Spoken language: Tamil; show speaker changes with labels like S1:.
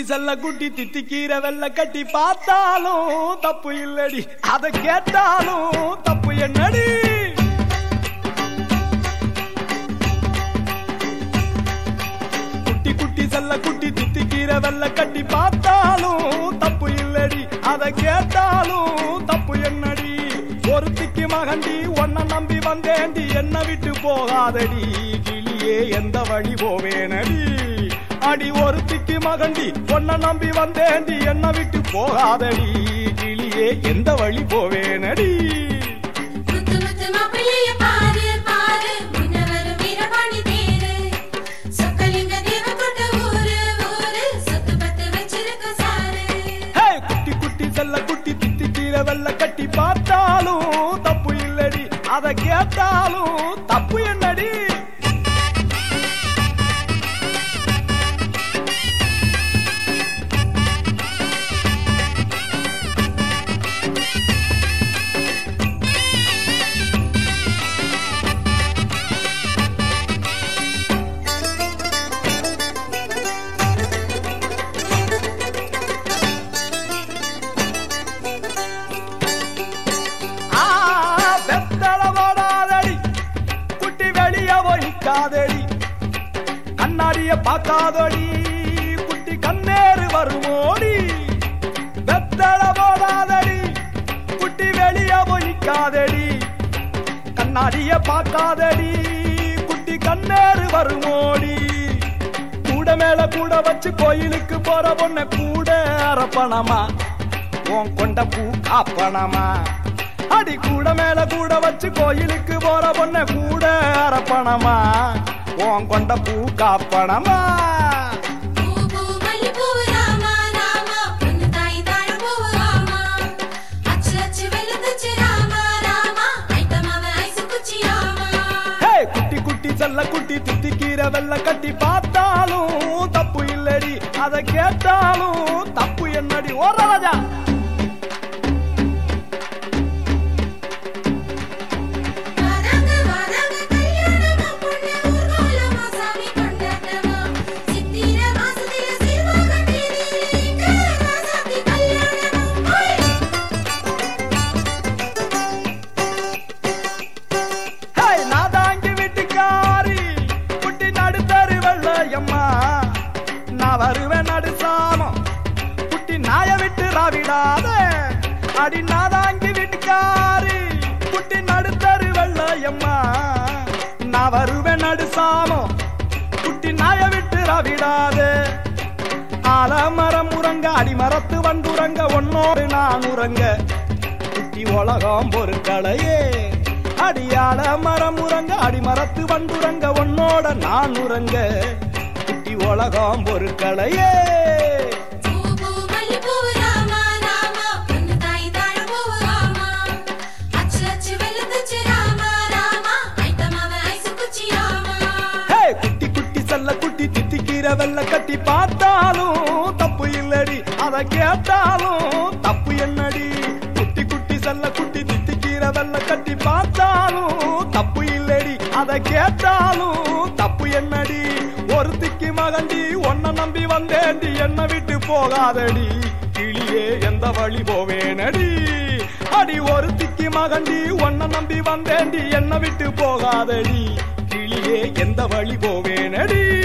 S1: செல்ல குட்டி தித்திக்கீரை வெள்ள கட்டி பார்த்தாலும் தப்பு இல்லடி அதை கேட்டாலும் தப்பு என்னடி குட்டி குட்டி செல்ல குட்டி தித்திக்கீரை வெள்ள கட்டி பார்த்தாலும் தப்பு இல்லடி அதை கேட்டாலும் தப்பு என்னடி ஒருத்திக்கு மகண்டி ஒன்ன நம்பி வந்தேண்டி என்ன விட்டு போகாதடி கிளியே எந்த வழி போவேனடி அடி ஒருத்திக்கு மகண்டி ஒன்ன நம்பி வந்தேண்டி என்ன விட்டு போகாதடி கிளியே எந்த வழி போவேனடி
S2: முத்து முத்து மாப்பிள்ளைய பாரு பாரு முன்ன வரும் வீரபாணி தேரு சொக்கலிங்க தேவ கொண்ட ஊரு ஊரு சொத்து பத்து வச்சிருக்க சாரு
S1: ஹே குட்டி குட்டி செல்ல குட்டி தித்தி கீரை வெள்ள கட்டி பார்த்தாலும் தப்பு இல்லடி அதை கேட்டாலும் தப்பு என்னடி ஆ, வெத்தல போடாதடி குட்டி வெளிய ஒழிக்காதடி கண்ணாடிய பார்க்காதடி குட்டி கண்ணேறு வருமோடி வெத்தல போடாதடி குட்டி வெளிய ஒழிக்காதடி கண்ணாடிய பார்க்காதடி குட்டி கண்ணேறு வருமோடி கூட மேல கூட வச்சு கோயிலுக்கு போற பொண்ண கூட அரப்பணமா உன் கொண்ட பூ காப்பணமா அடி கூட மேல கூட வச்சு கோயிலுக்கு போற பொண்ண கூட அரப்பணமா உன் கொண்ட பூ காப்பணமா
S2: பூ பூ மல்லிப்பூ ராமா ராமா பொண்ணு தாய் தாழ பூ ராமா அச்சு அச்சு வெளுத்துச்சு ராமா ராமா ஐட்டமாவ ஐசு குச்சி ராமா
S1: ஹே குட்டி குட்டி செல்ல குட்டி தித்திக்கீரை வெள்ள கட்டி பார்த்தாலும் தப்பு இல்லடி அதை கேட்டாலும் தப்பு என்னடி ஓர ராஜா
S2: வராங்க வராங்க கல்யாணமா பொண்ணு ஊர்கோலமா சாமி கொண்டாட்டமா சித்திர மாசத்தில சிறுவா கட்டியதில்லைங்க ராசாத்தி கல்யாணமா ஓய்
S1: ஹே நாதாங்கி வீட்டுக்காரி குட்டி நடுத்தரு வெள்ளையம்மா நான் வருவேன் நடுசாமம் குட்டி நாய விட்டு ராவிடாத அடி நாதாங்கி வீட்டுக்காரி குட்டி நடுத்தரு வெள்ளையம்மா நான் வருவேன் நடுசாமம் குட்டி நாய விட்டு ராவிடாத ஆலமரம் உறங்க அடிமரத்து வந்துறங்க ஒன்னோடு நான் உறங்க குட்டி உலகம் பொருட்களையே அடியால மரம் உறங்க அடிமரத்து வந்துறங்க உன்னோட நான் உறங்க குட்டி உலகம் பொருட்களையே
S2: பூ பூ மல்லிப்பூ ராமா ராமா பொண்ணு தாய் தாழ பூ ராமா அச்சு அச்சு வெளுத்துச்சு ராமா ராமா ஐட்டமாவ ஐசு குச்சி ராமா
S1: ஹே குட்டி குட்டி செல்ல குட்டி தித்திக்கீரை வெள்ள கட்டி பார்த்தாலும் தப்பு இல்லடி அதை கேட்டாலும் தப்பு என்னடி குட்டி குட்டி செல்ல குட்டி தித்திக்கீரை வெள்ள கட்டி பார்த்தாலும் தப்பு இல்லடி அதை கேட்டாலும் தப்பு என்னடி ஒருத்திக்கு மகண்டி ஒன்ன நம்பி வந்தேண்டி என்ன விட்டு போகாதடி கிளியே எந்த வழி போவேனடி அடி ஒருத்திக்கு மகண்டி ஒன்ன நம்பி வந்தேண்டி என்ன விட்டு போகாதடி கிளியே எந்த வழி போவேனடி